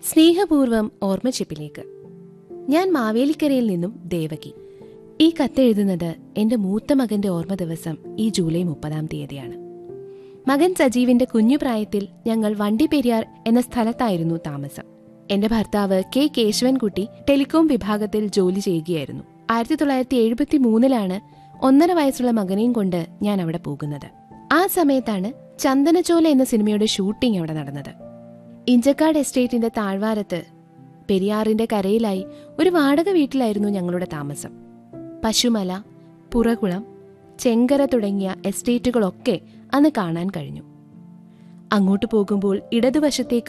സ്നേഹപൂർവം ഓർമ്മച്ചിപ്പിലേക്ക് ഞാൻ മാവേലിക്കരയിൽ നിന്നും ദേവകി ഈ കത്തെഴുതുന്നത് എന്റെ മൂത്ത മകന്റെ ഓർമ്മ ദിവസം ഈ ജൂലൈ മുപ്പതാം തീയതിയാണ് മകൻ സജീവിന്റെ കുഞ്ഞു പ്രായത്തിൽ ഞങ്ങൾ വണ്ടിപ്പെരിയാർ എന്ന സ്ഥലത്തായിരുന്നു താമസം എന്റെ ഭർത്താവ് കെ കേശവൻകുട്ടി ടെലികോം വിഭാഗത്തിൽ ജോലി ചെയ്യുകയായിരുന്നു ആയിരത്തി തൊള്ളായിരത്തി എഴുപത്തി മൂന്നിലാണ് ഒന്നര വയസ്സുള്ള മകനെയും കൊണ്ട് ഞാൻ അവിടെ പോകുന്നത് ആ സമയത്താണ് ചന്ദനചോല എന്ന സിനിമയുടെ ഷൂട്ടിംഗ് അവിടെ നടന്നത് ഇഞ്ചക്കാട് എസ്റ്റേറ്റിന്റെ താഴ്വാരത്ത് പെരിയാറിന്റെ കരയിലായി ഒരു വാടക വീട്ടിലായിരുന്നു ഞങ്ങളുടെ താമസം പശുമല പുറകുളം ചെങ്കര തുടങ്ങിയ എസ്റ്റേറ്റുകളൊക്കെ അന്ന് കാണാൻ കഴിഞ്ഞു അങ്ങോട്ട് പോകുമ്പോൾ ഇടതുവശത്തേക്ക്